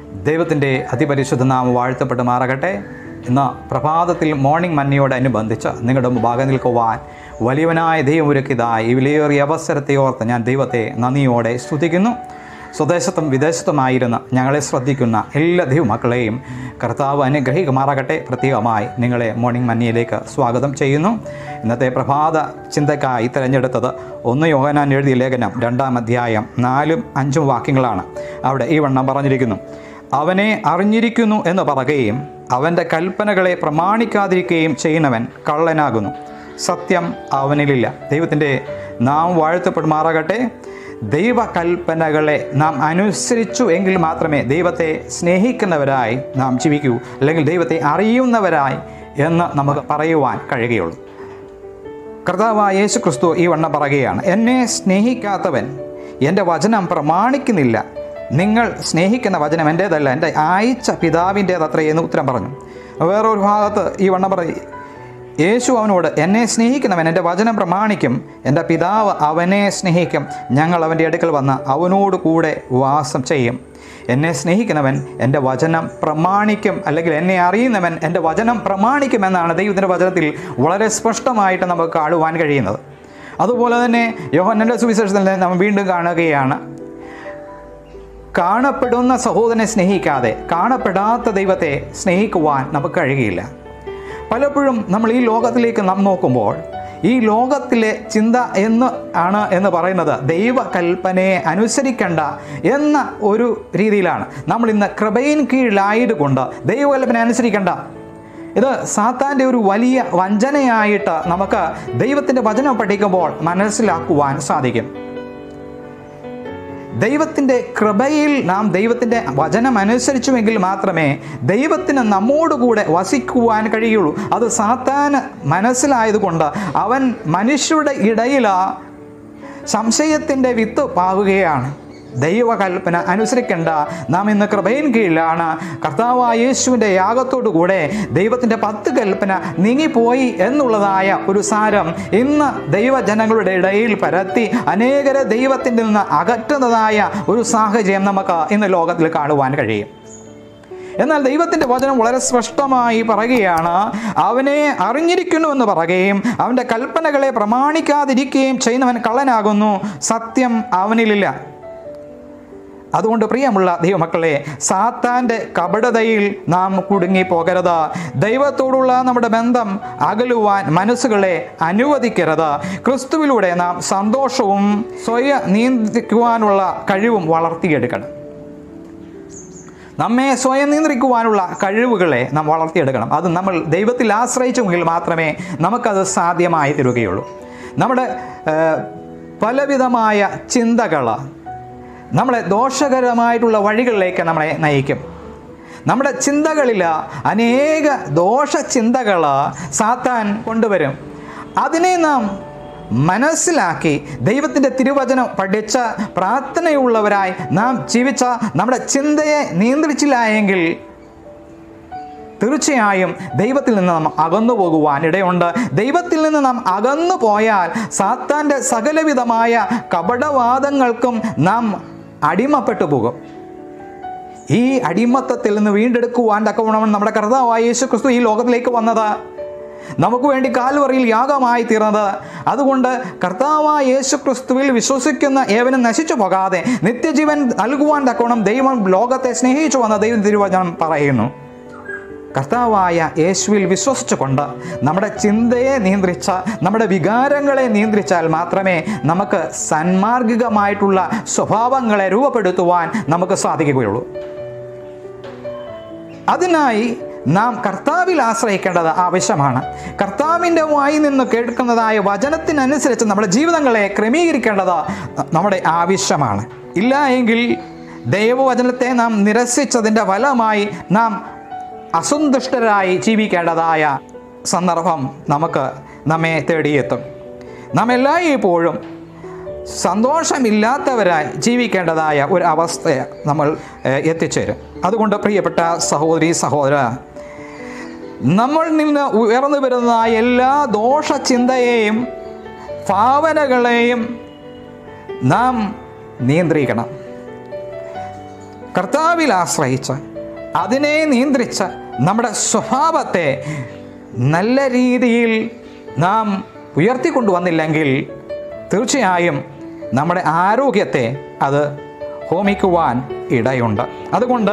ദൈവത്തിൻ്റെ അതിപരിശുദ്ധ നാമം വാഴ്ത്തപ്പെട്ട് മാറകട്ടെ ഇന്ന് പ്രഭാതത്തിൽ മോർണിംഗ് മന്നയോടനുബന്ധിച്ച് നിങ്ങളുടെ മുമ്പാകെ നിൽക്കുവാൻ വലിയവനായ ദൈവം ഒരുക്കിയതായി ഈ വിലയേറിയ അവസരത്തെ ഓർത്ത് ഞാൻ ദൈവത്തെ നന്ദിയോടെ സ്തുതിക്കുന്നു സ്വദേശത്തും വിദേശത്തുമായിരുന്ന ഞങ്ങളെ ശ്രദ്ധിക്കുന്ന എല്ലാ ദൈവമക്കളെയും കർത്താവ് അനുഗ്രഹിക്കുമാറാകട്ടെ പ്രത്യേകമായി നിങ്ങളെ മോർണിംഗ് മന്നിയിലേക്ക് സ്വാഗതം ചെയ്യുന്നു ഇന്നത്തെ പ്രഭാത ചിന്തക്കായി തിരഞ്ഞെടുത്തത് ഒന്ന് യോഹനാൻ എഴുതിയ ലേഖനം രണ്ടാം അധ്യായം നാലും അഞ്ചും വാക്യങ്ങളാണ് അവിടെ ഈ വണ്ണം പറഞ്ഞിരിക്കുന്നു അവനെ അറിഞ്ഞിരിക്കുന്നു എന്ന് പറയുകയും അവൻ്റെ കൽപ്പനകളെ പ്രമാണിക്കാതിരിക്കുകയും ചെയ്യുന്നവൻ കള്ളനാകുന്നു സത്യം അവനിലില്ല ദൈവത്തിൻ്റെ നാം വാഴ്ത്തപ്പെടുമാറാകട്ടെ ദൈവകൽപ്പനകളെ നാം അനുസരിച്ചു എങ്കിൽ മാത്രമേ ദൈവത്തെ സ്നേഹിക്കുന്നവരായി നാം ജീവിക്കൂ അല്ലെങ്കിൽ ദൈവത്തെ അറിയുന്നവരായി എന്ന് നമുക്ക് പറയുവാൻ കഴിയുകയുള്ളൂ കർത്താവായ യേശു ക്രിസ്തു ഈ വണ്ണം പറയുകയാണ് എന്നെ സ്നേഹിക്കാത്തവൻ എൻ്റെ വചനം പ്രമാണിക്കുന്നില്ല നിങ്ങൾ സ്നേഹിക്കുന്ന വചനം എൻ്റേതല്ല എൻ്റെ അയച്ച പിതാവിൻ്റേതത്രേ എന്ന് ഉത്തരം പറഞ്ഞു വേറൊരു ഭാഗത്ത് ഈ വണ്ണം പറയും യേശു അവനോട് എന്നെ സ്നേഹിക്കുന്നവൻ എൻ്റെ വചനം പ്രമാണിക്കും എൻ്റെ പിതാവ് അവനെ സ്നേഹിക്കും ഞങ്ങൾ അവൻ്റെ അടുക്കൽ വന്ന് അവനോട് കൂടെ വാസം ചെയ്യും എന്നെ സ്നേഹിക്കുന്നവൻ എൻ്റെ വചനം പ്രമാണിക്കും അല്ലെങ്കിൽ എന്നെ അറിയുന്നവൻ എൻ്റെ വചനം പ്രമാണിക്കും എന്നാണ് ദൈവത്തിൻ്റെ വചനത്തിൽ വളരെ സ്പഷ്ടമായിട്ട് നമുക്ക് കാണുവാൻ കഴിയുന്നത് അതുപോലെ തന്നെ യോഹന്നൻ്റെ സുവിശേഷത്തിൽ നാം വീണ്ടും കാണുകയാണ് കാണപ്പെടുന്ന സഹോദരനെ സ്നേഹിക്കാതെ കാണപ്പെടാത്ത ദൈവത്തെ സ്നേഹിക്കുവാൻ നമുക്ക് കഴിയുകയില്ല പലപ്പോഴും നമ്മൾ ഈ ലോകത്തിലേക്ക് നാം നോക്കുമ്പോൾ ഈ ലോകത്തിലെ ചിന്ത എന്ന് ആണ് എന്ന് പറയുന്നത് ദൈവകൽപ്പനയെ അനുസരിക്കേണ്ട എന്ന ഒരു രീതിയിലാണ് നമ്മൾ ഇന്ന് കൃപയിൻ കീഴിലായതുകൊണ്ട് ദൈവകൽപ്പന അനുസരിക്കേണ്ട ഇത് സാത്താൻ്റെ ഒരു വലിയ വഞ്ചനയായിട്ട് നമുക്ക് ദൈവത്തിൻ്റെ വചനം പഠിക്കുമ്പോൾ മനസ്സിലാക്കുവാൻ സാധിക്കും ദൈവത്തിൻ്റെ കൃപയിൽ നാം ദൈവത്തിൻ്റെ വചനം അനുസരിച്ചുവെങ്കിൽ മാത്രമേ ദൈവത്തിന് നമ്മോടുകൂടെ വസിക്കുവാൻ കഴിയുള്ളൂ അത് സാത്താന് മനസ്സിലായതുകൊണ്ട് അവൻ മനുഷ്യരുടെ ഇടയിൽ സംശയത്തിൻ്റെ വിത്ത് പാകുകയാണ് ദൈവകൽപ്പന അനുസരിക്കേണ്ട നാം ഇന്ന് കൃപയിൻ കീഴിലാണ് കർത്താവായ യേശുവിൻ്റെ യാഗത്തോടു കൂടെ ദൈവത്തിൻ്റെ പത്ത് കൽപ്പന നീങ്ങിപ്പോയി എന്നുള്ളതായ ഒരു സാരം ഇന്ന് ദൈവജനങ്ങളുടെ ഇടയിൽ പരത്തി അനേകരെ ദൈവത്തിൽ നിന്ന് അകറ്റുന്നതായ ഒരു സാഹചര്യം നമുക്ക് ഇന്ന് ലോകത്തിൽ കാണുവാൻ കഴിയും എന്നാൽ ദൈവത്തിൻ്റെ വചനം വളരെ സ്പഷ്ടമായി പറയുകയാണ് അവനെ അറിഞ്ഞിരിക്കുന്നു എന്ന് പറയുകയും അവൻ്റെ കൽപ്പനകളെ പ്രമാണിക്കാതിരിക്കുകയും ചെയ്യുന്നവൻ കള്ളനാകുന്നു സത്യം അവനിലില്ല അതുകൊണ്ട് പ്രിയമുള്ള ദൈവമക്കളെ സാത്താൻ്റെ കപടതയിൽ നാം കുടുങ്ങി പോകരുത് ദൈവത്തോടുള്ള നമ്മുടെ ബന്ധം അകലുവാൻ മനസ്സുകളെ അനുവദിക്കരുത് ക്രിസ്തുവിലൂടെ നാം സന്തോഷവും സ്വയം നിയന്ത്രിക്കുവാനുള്ള കഴിവും വളർത്തിയെടുക്കണം നമ്മെ സ്വയം നിയന്ത്രിക്കുവാനുള്ള കഴിവുകളെ നാം വളർത്തിയെടുക്കണം അത് നമ്മൾ ദൈവത്തിൽ ആശ്രയിച്ചെങ്കിൽ മാത്രമേ നമുക്കത് സാധ്യമായി തീരുകയുള്ളൂ നമ്മുടെ ഏഹ്, പലവിധമായ ചിന്തകൾ നമ്മളെ ദോഷകരമായിട്ടുള്ള വഴികളിലേക്ക് നമ്മളെ നയിക്കും നമ്മുടെ ചിന്തകളിൽ അനേക ദോഷ ചിന്തകൾ സാത്താൻ കൊണ്ടുവരും അതിനെ നാം മനസ്സിലാക്കി ദൈവത്തിൻ്റെ തിരുവചനം പഠിച്ച പ്രാർത്ഥനയുള്ളവരായി നാം ജീവിച്ച നമ്മുടെ ചിന്തയെ നിയന്ത്രിച്ചില്ല എങ്കിൽ തീർച്ചയായും ദൈവത്തിൽ നിന്ന് നാം അകന്നു പോകുവാൻ ഇടയുണ്ട് ദൈവത്തിൽ നിന്ന് നാം അകന്നു പോയാൽ സാത്താൻ്റെ സകലവിധമായ കപടവാദങ്ങൾക്കും നാം അടിമപ്പെട്ടു പോകും ഈ അടിമത്തത്തിൽ നിന്ന് വീണ്ടെടുക്കുവാൻ തക്കവണ്ണം നമ്മുടെ കർത്താവായ യേശു ക്രിസ്തു ഈ ലോകത്തിലേക്ക് വന്നത് നമുക്ക് വേണ്ടി കാൽവറിയിൽ യാഗമായി തീർന്നത് അതുകൊണ്ട് കർത്താവായ യേശു ക്രിസ്തുവിൽ വിശ്വസിക്കുന്ന ഏവനും നശിച്ചു പോകാതെ നിത്യജീവൻ നൽകുവാൻ തക്കവണ്ണം ദൈവം ലോകത്തെ സ്നേഹിച്ചു വന്ന ദൈവം തിരുവചനം പറയുന്നു കർത്താവായ യേശുവിൽ വിശ്വസിച്ചുകൊണ്ട് നമ്മുടെ ചിന്തയെ നിയന്ത്രിച്ച നമ്മുടെ വികാരങ്ങളെ നിയന്ത്രിച്ചാൽ മാത്രമേ നമുക്ക് സന്മാർഗികമായിട്ടുള്ള സ്വഭാവങ്ങളെ രൂപപ്പെടുത്തുവാൻ നമുക്ക് സാധിക്കുകയുള്ളൂ അതിനായി നാം കർത്താവിൽ ആശ്രയിക്കേണ്ടത് ആവശ്യമാണ് കർത്താവിൻ്റെ വായി നിന്ന് കേൾക്കുന്നതായ വചനത്തിനനുസരിച്ച് നമ്മുടെ ജീവിതങ്ങളെ ക്രമീകരിക്കേണ്ടത് നമ്മുടെ ആവശ്യമാണ് ഇല്ല എങ്കിൽ ദൈവവചനത്തെ നാം നിരസിച്ചതിൻ്റെ ഫലമായി നാം അസന്തുഷ്ടരായി ജീവിക്കേണ്ടതായ സന്ദർഭം നമുക്ക് നമ്മെ തേടിയെത്തും നാം എല്ലായ്പ്പോഴും സന്തോഷമില്ലാത്തവരായി ജീവിക്കേണ്ടതായ ഒരു അവസ്ഥയെ നമ്മൾ ഏഹ്, എത്തിച്ചേരും അതുകൊണ്ട് പ്രിയപ്പെട്ട സഹോദരി സഹോദര നമ്മൾ നിന്ന് ഉയർന്നു വരുന്നതായ എല്ലാ ദോഷചിന്തയെയും ഭാവനകളെയും നാം നിയന്ത്രിക്കണം കർത്താവിൽ ആശ്രയിച്ച് അതിനെ നിയന്ത്രിച്ച് നമ്മുടെ സ്വഭാവത്തെ നല്ല രീതിയിൽ നാം ഉയർത്തിക്കൊണ്ടുവന്നില്ലെങ്കിൽ തീർച്ചയായും നമ്മുടെ ആരോഗ്യത്തെ അത് ഹോമിക്കുവാൻ ഇടയുണ്ട് അതുകൊണ്ട്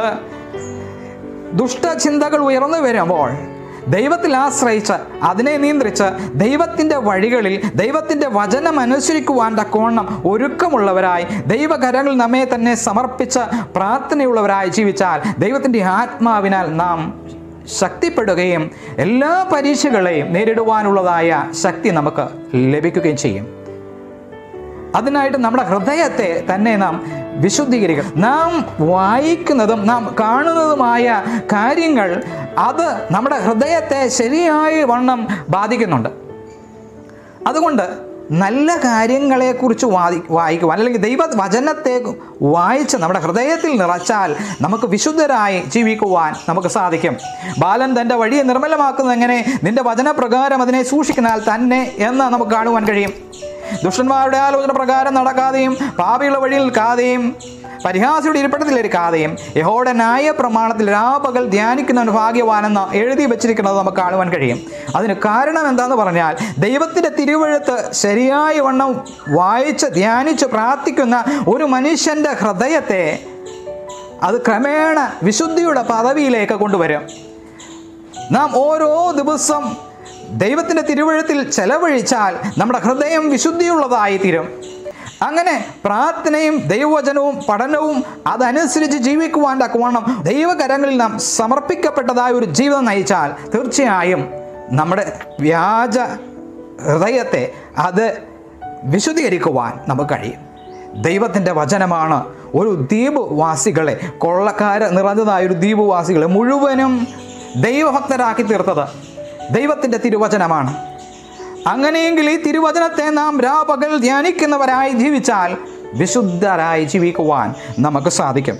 ദുഷ്ടചിന്തകൾ ഉയർന്നു വരുമ്പോൾ ദൈവത്തിൽ ആശ്രയിച്ച് അതിനെ നിയന്ത്രിച്ച് ദൈവത്തിൻ്റെ വഴികളിൽ ദൈവത്തിൻ്റെ വചനം അനുസരിക്കുവാൻ തക്കവണ്ണം ഒരുക്കമുള്ളവരായി ദൈവകരങ്ങളിൽ നമ്മെ തന്നെ സമർപ്പിച്ച് പ്രാർത്ഥനയുള്ളവരായി ജീവിച്ചാൽ ദൈവത്തിൻ്റെ ആത്മാവിനാൽ നാം ശക്തിപ്പെടുകയും എല്ലാ പരീക്ഷകളെയും നേരിടുവാനുള്ളതായ ശക്തി നമുക്ക് ലഭിക്കുകയും ചെയ്യും അതിനായിട്ട് നമ്മുടെ ഹൃദയത്തെ തന്നെ നാം വിശുദ്ധീകരിക്കണം നാം വായിക്കുന്നതും നാം കാണുന്നതുമായ കാര്യങ്ങൾ അത് നമ്മുടെ ഹൃദയത്തെ ശരിയായ വണ്ണം ബാധിക്കുന്നുണ്ട് അതുകൊണ്ട് നല്ല കാര്യങ്ങളെക്കുറിച്ച് വായി വായിക്കുവാൻ അല്ലെങ്കിൽ ദൈവ വചനത്തെ വായിച്ച് നമ്മുടെ ഹൃദയത്തിൽ നിറച്ചാൽ നമുക്ക് വിശുദ്ധരായി ജീവിക്കുവാൻ നമുക്ക് സാധിക്കും ബാലൻ തൻ്റെ വഴിയെ നിർമ്മലമാക്കുന്നത് എങ്ങനെ നിന്റെ വചനപ്രകാരം അതിനെ സൂക്ഷിക്കുന്നാൽ തന്നെ എന്ന് നമുക്ക് കാണുവാൻ കഴിയും ദുഷ്ടന്മാരുടെ ആലോചന പ്രകാരം നടക്കാതെയും പാപിയുള്ള വഴിയിൽ നിൽക്കാതെയും പരിഹാസിയുടെ ഇരിപ്പിടത്തിലിരിക്കാതെയും യഹോയുടെ ന്യായ പ്രമാണത്തിൽ രാപകൽ ധ്യാനിക്കുന്നവൻ ഭാഗ്യവാനെന്ന് എഴുതി വെച്ചിരിക്കുന്നത് നമുക്ക് കാണുവാൻ കഴിയും അതിന് കാരണം എന്താന്ന് പറഞ്ഞാൽ ദൈവത്തിൻ്റെ തിരുവഴുത്ത് ശരിയായ വണ്ണം വായിച്ച് ധ്യാനിച്ച് പ്രാർത്ഥിക്കുന്ന ഒരു മനുഷ്യൻ്റെ ഹൃദയത്തെ അത് ക്രമേണ വിശുദ്ധിയുടെ പദവിയിലേക്ക് കൊണ്ടുവരും നാം ഓരോ ദിവസം ദൈവത്തിൻ്റെ തിരുവഴുത്തിൽ ചെലവഴിച്ചാൽ നമ്മുടെ ഹൃദയം വിശുദ്ധിയുള്ളതായി തീരും അങ്ങനെ പ്രാർത്ഥനയും ദൈവവചനവും പഠനവും അതനുസരിച്ച് ജീവിക്കുവാൻ തക്കവണ്ണം ദൈവകരങ്ങളിൽ നാം സമർപ്പിക്കപ്പെട്ടതായ ഒരു ജീവിതം നയിച്ചാൽ തീർച്ചയായും നമ്മുടെ വ്യാജ ഹൃദയത്തെ അത് വിശുദ്ധീകരിക്കുവാൻ നമുക്ക് കഴിയും ദൈവത്തിൻ്റെ വചനമാണ് ഒരു ദ്വീപ് വാസികളെ കൊള്ളക്കാര് നിറഞ്ഞതായ ഒരു ദ്വീപ് വാസികളെ മുഴുവനും ദൈവഭക്തരാക്കി തീർത്തത് ദൈവത്തിൻ്റെ തിരുവചനമാണ് അങ്ങനെയെങ്കിൽ ഈ തിരുവചനത്തെ നാം രാപകൽ ധ്യാനിക്കുന്നവരായി ജീവിച്ചാൽ വിശുദ്ധരായി ജീവിക്കുവാൻ നമുക്ക് സാധിക്കും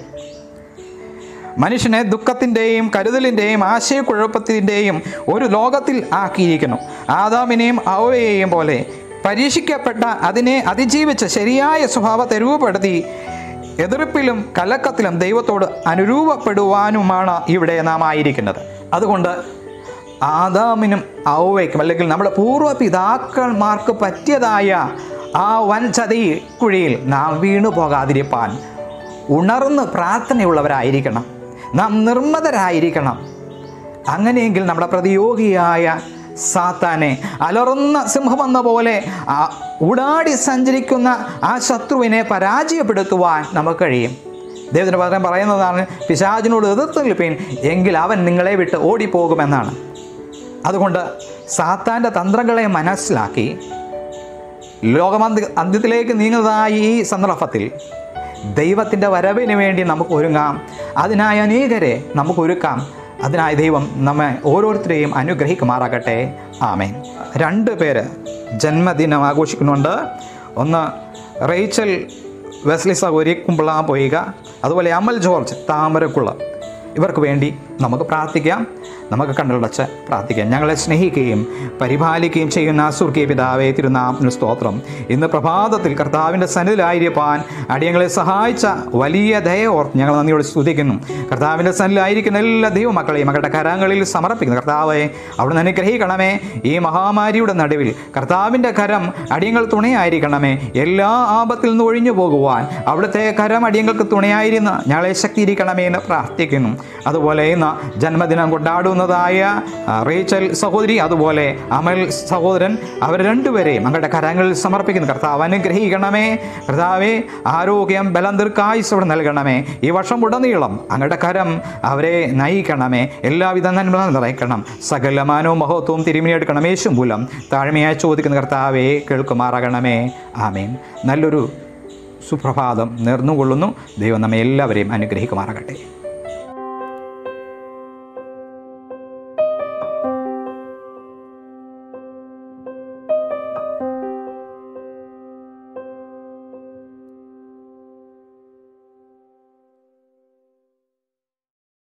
മനുഷ്യനെ ദുഃഖത്തിൻ്റെയും കരുതലിൻ്റെയും ആശയക്കുഴപ്പത്തിൻ്റെയും ഒരു ലോകത്തിൽ ആക്കിയിരിക്കുന്നു ആദാമിനെയും അവയെയും പോലെ പരീക്ഷിക്കപ്പെട്ട അതിനെ അതിജീവിച്ച് ശരിയായ സ്വഭാവത്തെ രൂപപ്പെടുത്തി എതിർപ്പിലും കലക്കത്തിലും ദൈവത്തോട് അനുരൂപപ്പെടുവാനുമാണ് ഇവിടെ നാം ആയിരിക്കുന്നത് അതുകൊണ്ട് ആദാമിനും ഔവയ്ക്കും അല്ലെങ്കിൽ നമ്മുടെ പൂർവ്വ പിതാക്കന്മാർക്ക് പറ്റിയതായ ആ വൻ ചതി കുഴിയിൽ നാം വീണു പോകാതിരിപ്പാൻ ഉണർന്ന് പ്രാർത്ഥനയുള്ളവരായിരിക്കണം നാം നിർമ്മതരായിരിക്കണം അങ്ങനെയെങ്കിൽ നമ്മുടെ പ്രതിയോഗിയായ സാത്താനെ അലറുന്ന സിംഹമെന്ന പോലെ ആ ഉടാടി സഞ്ചരിക്കുന്ന ആ ശത്രുവിനെ പരാജയപ്പെടുത്തുവാൻ നമുക്ക് കഴിയും ദൈവത്തിന് പകരം പറയുന്നതാണ് പിശാചിനോട് എതിർത്ത് നിൽപ്പീൻ എങ്കിൽ അവൻ നിങ്ങളെ വിട്ട് ഓടിപ്പോകുമെന്നാണ് അതുകൊണ്ട് സാത്താൻ്റെ തന്ത്രങ്ങളെ മനസ്സിലാക്കി ലോകമന്ത്യ അന്ത്യത്തിലേക്ക് നീങ്ങുന്നതായ ഈ സന്ദർഭത്തിൽ ദൈവത്തിൻ്റെ വരവിന് വേണ്ടി നമുക്ക് ഒരുങ്ങാം അതിനായി അനേകരെ നമുക്ക് ഒരുക്കാം അതിനായി ദൈവം നമ്മെ ഓരോരുത്തരെയും അനുഗ്രഹിക്കുമാറാകട്ടെ ആമേൻ രണ്ട് പേര് ജന്മദിനം ആഘോഷിക്കുന്നുണ്ട് ഒന്ന് റേച്ചൽ വെസ്ലി സഹോരി കുമ്പള പൊയ്ക അതുപോലെ അമൽ ജോർജ് താമരക്കുള്ള ഇവർക്ക് വേണ്ടി നമുക്ക് പ്രാർത്ഥിക്കാം നമുക്ക് കണ്ണുടച്ച് പ്രാർത്ഥിക്കാം ഞങ്ങളെ സ്നേഹിക്കുകയും പരിപാലിക്കുകയും ചെയ്യുന്ന സുർഗീയ പിതാവേ തിരുനാമത്തിന് സ്തോത്രം ഇന്ന് പ്രഭാതത്തിൽ കർത്താവിൻ്റെ സന്നിധിയിലായിരിക്കാൻ അടിയങ്ങളെ സഹായിച്ച വലിയ ദയ ഓർത്ത് ഞങ്ങൾ നന്ദിയോട് സ്തുതിക്കുന്നു കർത്താവിൻ്റെ സന്നിധിയിലായിരിക്കുന്ന എല്ലാ ദൈവമക്കളെയും മക്കളുടെ കരങ്ങളിൽ സമർപ്പിക്കുന്നു കർത്താവെ അവിടെ അനുഗ്രഹിക്കണമേ ഈ മഹാമാരിയുടെ നടുവിൽ കർത്താവിൻ്റെ കരം അടിയങ്ങൾ തുണയായിരിക്കണമേ എല്ലാ ആപത്തിൽ നിന്ന് ഒഴിഞ്ഞു പോകുവാൻ അവിടുത്തെ കരം അടിയങ്ങൾക്ക് തുണയായിരുന്ന് ഞങ്ങളെ ശക്തിയിരിക്കണമേ എന്ന് പ്രാർത്ഥിക്കുന്നു അതുപോലെ ഇന്ന് ജന്മദിനം കൊണ്ടാടുന്നതായ ആ, റേച്ചൽ സഹോദരി അതുപോലെ അമൽ സഹോദരൻ അവർ രണ്ടുപേരെയും ഞങ്ങളുടെ കരങ്ങളിൽ സമർപ്പിക്കുന്നു കർത്താവ് അനുഗ്രഹിക്കണമേ കർത്താവെ ആരോഗ്യം ബലം ദീർഘായുസോടെ നൽകണമേ ഈ വർഷം ഉടനീളം അങ്ങയുടെ കരം അവരെ നയിക്കണമേ എല്ലാവിധ നന്മ നിറയ്ക്കണം സകലമാനവും മഹത്വവും തിരുമിനെടുക്കണം യേശു മൂലം താഴ്മയായി ചോദിക്കുന്ന കർത്താവെ കേൾക്കുമാറാകണമേ ആമേൻ നല്ലൊരു സുപ്രഭാതം നേർന്നുകൊള്ളുന്നു ദൈവം നമ്മെ എല്ലാവരെയും അനുഗ്രഹിക്കുമാറാകട്ടെ